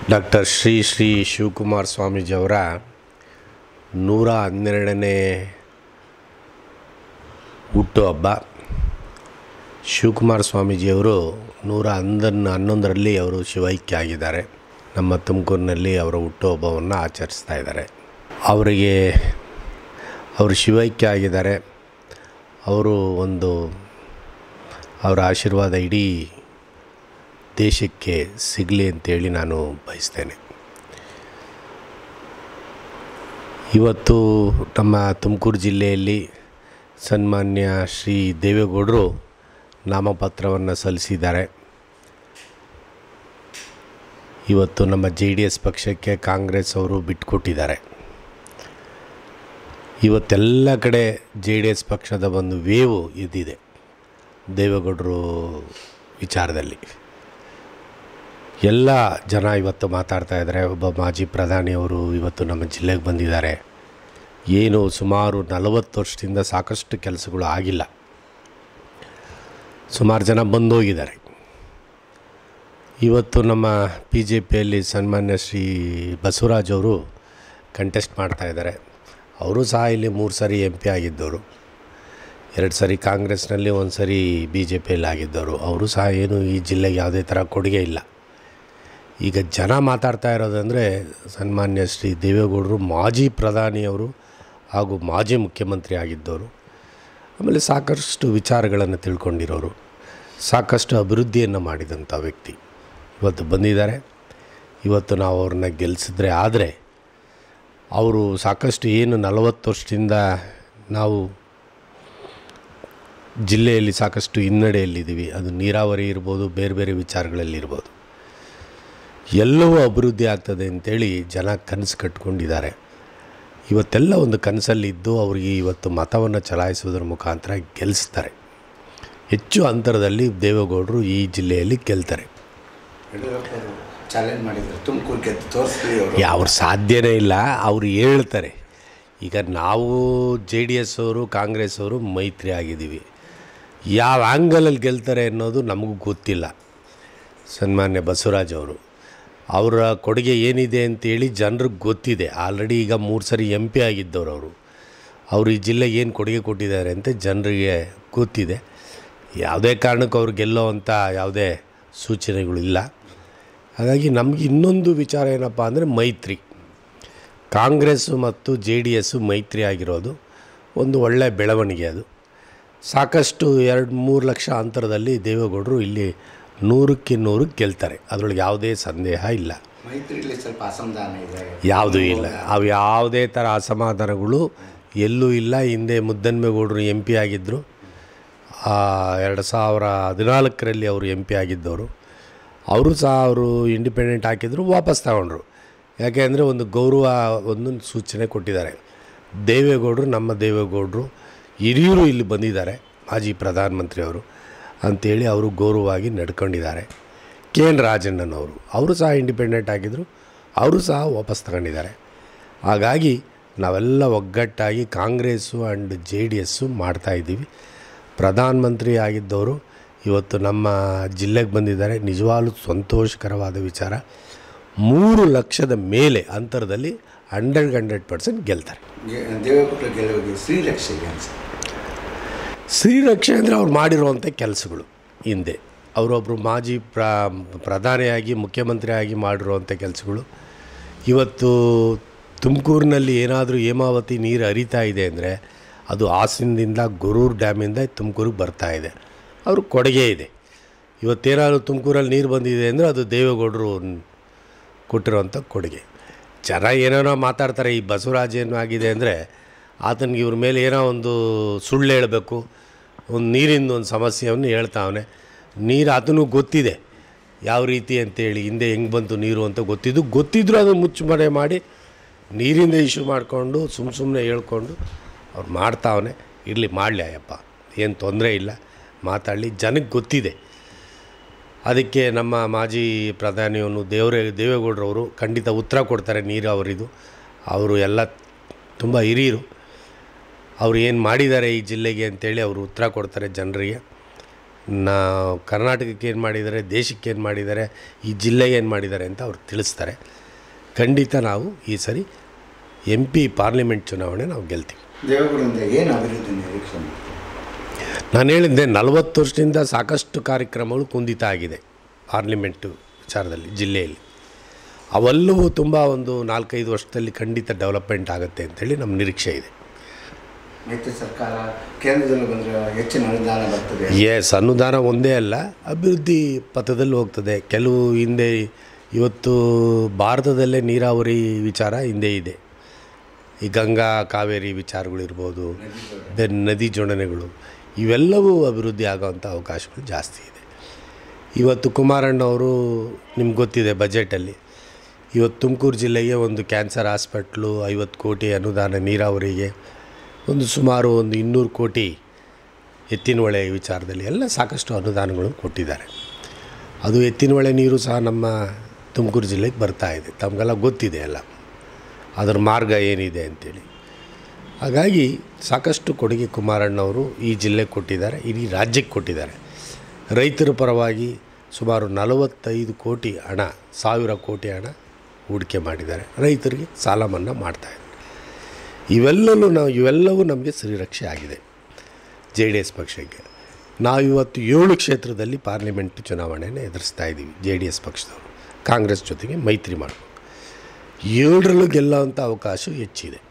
doctor Shri Shri Shivakumara ಸ್ವಾಮೀಜಿಯವರ ನೂರ ಹನ್ನೆರಡನೇ ಹುಟ್ಟುಹಬ್ಬ ಶಿವಕುಮಾರ ಸ್ವಾಮೀಜಿಯವರು ನೂರ ಹನ್ನೊಂದು ಹನ್ನೊಂದರಲ್ಲಿ ಅವರು ಶಿವೈಕ್ಯ ಆಗಿದ್ದಾರೆ ನಮ್ಮ ತುಮಕೂರಿನಲ್ಲಿ ಅವರ ಹುಟ್ಟುಹಬ್ಬವನ್ನು ಆಚರಿಸ್ತಾ ಇದ್ದಾರೆ ಅವರಿಗೆ ಅವರು ಶಿವೈಕ್ಯ ಆಗಿದ್ದಾರೆ ಅವರು ಒಂದು ಅವರ ಆಶೀರ್ವಾದ ಇಡೀ ದೇಶಕ್ಕೆ ಸಿಗಲಿ ಅಂತೇಳಿ ನಾನು ಬಯಸ್ತೇನೆ ಇವತ್ತು ನಮ್ಮ ತುಮಕೂರು ಜಿಲ್ಲೆಯಲ್ಲಿ ಸನ್ಮಾನ್ಯ ಶ್ರೀ ದೇವೇಗೌಡರು ನಾಮಪತ್ರವನ್ನು ಸಲ್ಲಿಸಿದ್ದಾರೆ ಇವತ್ತು ನಮ್ಮ ಜೆ ಡಿ ಎಸ್ ಪಕ್ಷಕ್ಕೆ ಕಾಂಗ್ರೆಸ್ ಅವರು ಬಿಟ್ಟುಕೊಟ್ಟಿದ್ದಾರೆ ಇವತ್ತೆಲ್ಲ ಕಡೆ ಜೆ ಡಿ ಎಸ್ ಪಕ್ಷದ ಒಂದು ವೇವು ಎದ್ದಿದೆ ದೇವೇಗೌಡರು ವಿಚಾರದಲ್ಲಿ ಎಲ್ಲ ಜನ ಇವತ್ತು ಮಾತಾಡ್ತಾ ಇದ್ದಾರೆ ಒಬ್ಬ ಮಾಜಿ ಪ್ರಧಾನಿಯವರು ಇವತ್ತು ನಮ್ಮ ಜಿಲ್ಲೆಗೆ ಬಂದಿದ್ದಾರೆ ಏನು ಸುಮಾರು ನಲವತ್ತು ವರ್ಷದಿಂದ ಸಾಕಷ್ಟು ಕೆಲಸಗಳು ಆಗಿಲ್ಲ ಸುಮಾರು ಜನ ಬಂದೋಗಿದ್ದಾರೆ ಇವತ್ತು ನಮ್ಮ ಬಿ ಜೆ ಪಿಯಲ್ಲಿ ಸನ್ಮಾನ್ಯ ಶ್ರೀ ಬಸವರಾಜ್ ಅವರು ಕಂಟೆಸ್ಟ್ ಮಾಡ್ತಾ ಇದ್ದಾರೆ ಅವರು ಸಹ ಇಲ್ಲಿ ಮೂರು ಸರಿ ಎಂ ಪಿ ಆಗಿದ್ದವರು ಎರಡು ಸರಿ ಕಾಂಗ್ರೆಸ್ನಲ್ಲಿ ಒಂದು ಸರಿ ಬಿ ಜೆ ಪಿಯಲ್ಲಿ ಆಗಿದ್ದವರು ಅವರು ಸಹ ಏನು ಈ ಜಿಲ್ಲೆಗೆ ಯಾವುದೇ ಥರ ಕೊಡುಗೆ ಇಲ್ಲ ಈಗ ಜನ ಮಾತಾಡ್ತಾ ಇರೋದಂದರೆ ಸನ್ಮಾನ್ಯ ಶ್ರೀ ದೇವೇಗೌಡರು ಮಾಜಿ ಪ್ರಧಾನಿಯವರು ಹಾಗೂ ಮಾಜಿ ಮುಖ್ಯಮಂತ್ರಿ ಆಗಿದ್ದವರು ಆಮೇಲೆ ಸಾಕಷ್ಟು ವಿಚಾರಗಳನ್ನು ತಿಳ್ಕೊಂಡಿರೋರು ಸಾಕಷ್ಟು ಅಭಿವೃದ್ಧಿಯನ್ನು ಮಾಡಿದಂಥ ವ್ಯಕ್ತಿ ಇವತ್ತು ಬಂದಿದ್ದಾರೆ ಇವತ್ತು ನಾವು ಅವ್ರನ್ನ ಗೆಲ್ಲಿಸಿದ್ರೆ ಆದರೆ ಅವರು ಸಾಕಷ್ಟು ಏನು ನಲವತ್ತು ವರ್ಷದಿಂದ ನಾವು ಜಿಲ್ಲೆಯಲ್ಲಿ ಸಾಕಷ್ಟು ಹಿನ್ನಡೆಯಲ್ಲಿದ್ದೀವಿ ಅದು ನೀರಾವರಿ ಇರ್ಬೋದು ಬೇರೆ ಬೇರೆ ವಿಚಾರಗಳಲ್ಲಿರ್ಬೋದು ಎಲ್ಲವೂ ಅಭಿವೃದ್ಧಿ ಆಗ್ತದೆ ಅಂತೇಳಿ ಜನ ಕನಸು ಕಟ್ಕೊಂಡಿದ್ದಾರೆ ಇವತ್ತೆಲ್ಲ ಒಂದು ಕನಸಲ್ಲಿದ್ದು ಅವರಿಗೆ ಇವತ್ತು ಮತವನ್ನು ಚಲಾಯಿಸುವುದರ ಮುಖಾಂತರ ಗೆಲ್ಲಿಸ್ತಾರೆ ಹೆಚ್ಚು ಅಂತರದಲ್ಲಿ ದೇವೇಗೌಡರು ಈ ಜಿಲ್ಲೆಯಲ್ಲಿ ಗೆಲ್ತಾರೆ ಯಡಿಯೂರಪ್ಪರು ಚಾಲೆಂಜ್ ಮಾಡಿದ್ರು ತುಮಕೂರು ಗೆದ್ದು ತೋರಿಸ್ಲಿ ಅವರು ಅವ್ರ ಸಾಧ್ಯನೇ ಇಲ್ಲ ಅವರು ಹೇಳ್ತಾರೆ ಈಗ ನಾವು ಜೆ ಡಿ ಎಸ್ ಅವರು ಕಾಂಗ್ರೆಸ್ ಅವರು ಮೈತ್ರಿ ಆಗಿದ್ದೀವಿ ಯಾವ ಆ್ಯಂಗಲಲ್ಲಿ ಗೆಲ್ತಾರೆ ಅನ್ನೋದು ನಮಗೂ ಗೊತ್ತಿಲ್ಲ ಸನ್ಮಾನ್ಯ ಬಸವರಾಜ್ ಅವರು ಅವರ ಕೊಡುಗೆ ಏನಿದೆ ಅಂತೇಳಿ ಜನರಿಗೆ ಗೊತ್ತಿದೆ ಆಲ್ರೆಡಿ ಈಗ ಮೂರು ಸರಿ ಎಂ ಪಿ ಆಗಿದ್ದವರು ಅವರು ಅವರು ಈ ಜಿಲ್ಲೆಗೆ ಏನು ಕೊಡುಗೆ ಕೊಟ್ಟಿದ್ದಾರೆ ಅಂತ ಜನರಿಗೆ ಗೊತ್ತಿದೆ ಯಾವುದೇ ಕಾರಣಕ್ಕೂ ಅವ್ರು ಗೆಲ್ಲೋ ಅಂಥ ಯಾವುದೇ ಸೂಚನೆಗಳಿಲ್ಲ ಹಾಗಾಗಿ ನಮಗೆ ಇನ್ನೊಂದು ವಿಚಾರ ಏನಪ್ಪ ಅಂದರೆ ಮೈತ್ರಿ ಕಾಂಗ್ರೆಸ್ಸು ಮತ್ತು ಜೆ ಡಿ ಎಸ್ಸು ಮೈತ್ರಿ ಆಗಿರೋದು ಒಂದು ಒಳ್ಳೆಯ ಬೆಳವಣಿಗೆ ಅದು ಸಾಕಷ್ಟು ಎರಡು ಮೂರು ಲಕ್ಷ ಅಂತರದಲ್ಲಿ ದೇವೇಗೌಡರು ಇಲ್ಲಿ ನೂರಕ್ಕೆ ನೂರು ಗೆಲ್ತಾರೆ ಅದರೊಳಗೆ ಯಾವುದೇ ಸಂದೇಹ ಇಲ್ಲ ಮೈತ್ರಿಲಿ ಸ್ವಲ್ಪ ಅಸಮಾಧಾನ ಇದೆ ಯಾವುದೂ ಇಲ್ಲ ಅವು ಯಾವುದೇ ಥರ ಅಸಮಾಧಾನಗಳು ಎಲ್ಲೂ ಇಲ್ಲ ಹಿಂದೆ ಮುದ್ದನ್ಮೇಗೌಡರು ಎಂ ಪಿ ಆಗಿದ್ದರು ಎರಡು ಸಾವಿರ ಹದಿನಾಲ್ಕರಲ್ಲಿ ಅವರು ಎಂ ಪಿ ಆಗಿದ್ದವರು ಅವರು ಸಹ ಅವರು ಇಂಡಿಪೆಂಡೆಂಟ್ ಹಾಕಿದ್ರು ವಾಪಸ್ ತಗೊಂಡ್ರು ಯಾಕೆ ಅಂದರೆ ಒಂದು ಗೌರವ ಒಂದು ಸೂಚನೆ ಕೊಟ್ಟಿದ್ದಾರೆ ದೇವೇಗೌಡರು ನಮ್ಮ ದೇವೇಗೌಡರು ಹಿರಿಯರು ಇಲ್ಲಿ ಬಂದಿದ್ದಾರೆ ಮಾಜಿ ಪ್ರಧಾನಮಂತ್ರಿಯವರು ಅಂಥೇಳಿ ಅವರು ಗೌರವವಾಗಿ ನಡ್ಕೊಂಡಿದ್ದಾರೆ ಕೆ ಎನ್ ರಾಜಣ್ಣನವರು ಅವರು ಸಹ ಇಂಡಿಪೆಂಡೆಂಟ್ ಆಗಿದ್ದರು ಅವರು ಸಹ ವಾಪಸ್ ತಗೊಂಡಿದ್ದಾರೆ ಹಾಗಾಗಿ ನಾವೆಲ್ಲ ಒಗ್ಗಟ್ಟಾಗಿ Congress and J D S ಮಾಡ್ತಾಯಿದ್ದೀವಿ ಪ್ರಧಾನಮಂತ್ರಿ ಆಗಿದ್ದವರು ಇವತ್ತು ನಮ್ಮ ಜಿಲ್ಲೆಗೆ ಬಂದಿದ್ದಾರೆ ನಿಜವಾಗ್ಲೂ ಸಂತೋಷಕರವಾದ ವಿಚಾರ ಮೂರು ಲಕ್ಷದ ಮೇಲೆ ಅಂತರದಲ್ಲಿ ಹಂಡ್ರೆಡ್ ಹಂಡ್ರೆಡ್ ಪರ್ಸೆಂಟ್ ಗೆಲ್ತಾರೆ ಗೆ- ದೇವೇಗೌಡರ ಗೆಲುವಿಗೆ ಶ್ರೀರಕ್ಷೆಗೆ ಅನ್ಸುತ್ತೆ ಶ್ರೀರಕ್ಷೆ ಅಂದರೆ ಅವ್ರು ಮಾಡಿರುವಂಥ ಕೆಲಸಗಳು ಹಿಂದೆ ಅವರೊಬ್ಬರು ಮಾಜಿ ಪ್ರ ಪ್ರಧಾನಿಯಾಗಿ ಮುಖ್ಯಮಂತ್ರಿಯಾಗಿ ಮಾಡಿರುವಂಥ ಕೆಲಸಗಳು ಇವತ್ತು ತುಮಕೂರಿನಲ್ಲಿ ಏನಾದರೂ ಹೇಮಾವತಿ ನೀರು ಹರಿತಾ ಇದೆ ಅಂದರೆ ಅದು ಹಾಸನದಿಂದ ಗೊರೂರು ಡ್ಯಾಮಿಂದ ತುಮಕೂರಿಗೆ ಬರ್ತಾ ಇದೆ ಅವ್ರ ಕೊಡುಗೆ ಇದೆ ಇವತ್ತೇನಾದರೂ ತುಮಕೂರಲ್ಲಿ ನೀರು ಬಂದಿದೆ ಅಂದರೆ ಅದು ದೇವೇಗೌಡರು ಕೊಟ್ಟಿರೋಂಥ ಕೊಡುಗೆ ಜನ ಏನೇನೋ ಮಾತಾಡ್ತಾರೆ ಈ ಬಸವರಾಜ್ ಏನು ಆಗಿದೆ ಅಂದರೆ ಆತನಿಗೆ ಇವ್ರ ಮೇಲೆ ಏನೋ ಒಂದು ಸುಳ್ಳು ಹೇಳಬೇಕು ಒಂದು ನೀರಿಂದ ಒಂದು ಸಮಸ್ಯೆಯನ್ನು ಹೇಳ್ತಾವನೆ ನೀರು ಆತನಿಗೂ ಗೊತ್ತಿದೆ ಯಾವ ರೀತಿ ಅಂತೇಳಿ ಹಿಂದೆ ಹೆಂಗೆ ಬಂತು ನೀರು ಅಂತ ಗೊತ್ತಿದ್ದು ಗೊತ್ತಿದ್ದರೂ ಅದನ್ನು ಮುಚ್ಚುಮರೆ ಮಾಡಿ ನೀರಿಂದ ಇಶ್ಯೂ ಮಾಡಿಕೊಂಡು ಸುಮ್ಮ ಸುಮ್ಮನೆ ಹೇಳ್ಕೊಂಡು ಅವ್ರು ಮಾಡ್ತಾವನೆ ಇರಲಿ ಮಾಡಲಿ ಅಯ್ಯಪ್ಪ ಏನು ತೊಂದರೆ ಇಲ್ಲ ಮಾತಾಡಲಿ ಜನಕ್ಕೆ ಗೊತ್ತಿದೆ ಅದಕ್ಕೆ ನಮ್ಮ ಮಾಜಿ ಪ್ರಧಾನಿಯವನು ದೇವರೇ ದೇವೇಗೌಡರವರು ಖಂಡಿತ ಉತ್ತರ ಕೊಡ್ತಾರೆ ನೀರಾವರಿದು ಅವರು ಎಲ್ಲ ತುಂಬ ಹಿರಿಯರು ಅವ್ರು ಏನು ಮಾಡಿದ್ದಾರೆ ಈ ಜಿಲ್ಲೆಗೆ ಅಂತೇಳಿ ಅವರು ಉತ್ತರ ಕೊಡ್ತಾರೆ ಜನರಿಗೆ ನಾ ಕರ್ನಾಟಕಕ್ಕೆ ಏನು ಮಾಡಿದ್ದಾರೆ ದೇಶಕ್ಕೆ ಏನು ಮಾಡಿದ್ದಾರೆ ಈ ಜಿಲ್ಲೆಗೆ ಏನು ಮಾಡಿದ್ದಾರೆ ಅಂತ ಅವ್ರು ತಿಳಿಸ್ತಾರೆ ಖಂಡಿತ ನಾವು ಈ ಸರಿ ಎಂ ಪಿ ಪಾರ್ಲಿಮೆಂಟ್ ಚುನಾವಣೆ ನಾವು ಗೆಲ್ತೀವಿ ದೇವೇಗೌಡರಿಂದ ಏನು ಅಭಿವೃದ್ಧಿ ನಿರೀಕ್ಷೆ ಮಾಡ್ತೀವಿ ನಾನು ಹೇಳಿದ್ದೆ ನಲವತ್ತು ವರ್ಷದಿಂದ ಸಾಕಷ್ಟು ಕಾರ್ಯಕ್ರಮಗಳು ಕುಂದಿತ ಆಗಿದೆ ಪಾರ್ಲಿಮೆಂಟು ವಿಚಾರದಲ್ಲಿ ಜಿಲ್ಲೆಯಲ್ಲಿ ಅವೆಲ್ಲವೂ ತುಂಬ ಒಂದು ನಾಲ್ಕೈದು ವರ್ಷದಲ್ಲಿ ಖಂಡಿತ ಡೆವಲಪ್ಮೆಂಟ್ ಆಗುತ್ತೆ ಅಂತೇಳಿ ನಮ್ಮ ನಿರೀಕ್ಷೆ ಇದೆ ಮೈತ್ರಿ ಸರ್ಕಾರ ಕೇಂದ್ರದಲ್ಲಿ ಬಂದರೆ ಹೆಚ್ಚಿನ ಅನುದಾನ ಬರ್ತದೆ ಎಸ್ ಅನುದಾನ ಒಂದೇ ಅಲ್ಲ ಅಭಿವೃದ್ಧಿ ಪಥದಲ್ಲಿ ಹೋಗ್ತದೆ ಕೆಲವು ಹಿಂದೆ ಇವತ್ತು ಭಾರತದಲ್ಲೇ ನೀರಾವರಿ ವಿಚಾರ ಹಿಂದೆ ಇದೆ ಈ ಗಂಗಾ ಕಾವೇರಿ ವಿಚಾರಗಳಿರ್ಬೋದು ದೆನ್ ನದಿ ಜೋಡಣೆಗಳು ಇವೆಲ್ಲವೂ ಅಭಿವೃದ್ಧಿ ಆಗೋವಂಥ ಅವಕಾಶಗಳು ಜಾಸ್ತಿ ಇದೆ ಇವತ್ತು ಕುಮಾರಣ್ಣವರು ನಿಮ್ಗೆ ಗೊತ್ತಿದೆ ಬಜೆಟಲ್ಲಿ ಇವತ್ತು ತುಮಕೂರು ಜಿಲ್ಲೆಗೆ ಒಂದು ಕ್ಯಾನ್ಸರ್ ಹಾಸ್ಪಿಟ್ಲು ಐವತ್ತು ಕೋಟಿ ಅನುದಾನ ನೀರಾವರಿಗೆ ಒಂದು ಸುಮಾರು ಒಂದು ಇನ್ನೂರು ಕೋಟಿ ಎತ್ತಿನ ಹೊಳೆ ವಿಚಾರದಲ್ಲಿ ಎಲ್ಲ ಸಾಕಷ್ಟು ಅನುದಾನಗಳು ಕೊಟ್ಟಿದ್ದಾರೆ ಅದು ಎತ್ತಿನ ಹೊಳೆ ನೀರು ಸಹ ನಮ್ಮ ತುಮಕೂರು ಜಿಲ್ಲೆಗೆ ಬರ್ತಾ ಇದೆ ತಮಗೆಲ್ಲ ಗೊತ್ತಿದೆ ಎಲ್ಲ ಅದರ ಮಾರ್ಗ ಏನಿದೆ ಅಂತೇಳಿ ಹಾಗಾಗಿ ಸಾಕಷ್ಟು ಕೊಡುಗೆ ಕುಮಾರಣ್ಣವರು ಈ ಜಿಲ್ಲೆಗೆ ಕೊಟ್ಟಿದ್ದಾರೆ ಇಡೀ ರಾಜ್ಯಕ್ಕೆ ಕೊಟ್ಟಿದ್ದಾರೆ ರೈತರ ಪರವಾಗಿ ಸುಮಾರು ನಲವತ್ತೈದು ಕೋಟಿ ಹಣ ಸಾವಿರ ಕೋಟಿ ಹಣ ಹೂಡಿಕೆ ಮಾಡಿದ್ದಾರೆ ರೈತರಿಗೆ ಸಾಲ ಮನ್ನಾ ಮಾಡ್ತಾಯಿದ್ದಾರೆ ಇವೆಲ್ಲವೂ ನಾವು ಇವೆಲ್ಲವೂ ನಮಗೆ ಶ್ರೀರಕ್ಷೆ ಆಗಿದೆ ಜೆ ಡಿ ಎಸ್ ಪಕ್ಷಕ್ಕೆ ನಾವು ಇವತ್ತು ಏಳು ಕ್ಷೇತ್ರದಲ್ಲಿ ಪಾರ್ಲಿಮೆಂಟ್ ಚುನಾವಣೆಯನ್ನು ಎದುರಿಸ್ತಾ ಇದ್ದೀವಿ ಜೆ ಡಿ ಎಸ್ ಪಕ್ಷದವರು ಕಾಂಗ್ರೆಸ್ ಜೊತೆಗೆ ಮೈತ್ರಿ ಮಾಡಬೇಕು ಏಳರಲ್ಲೂ ಗೆಲ್ಲೋವಂಥ ಅವಕಾಶ ಹೆಚ್ಚಿದೆ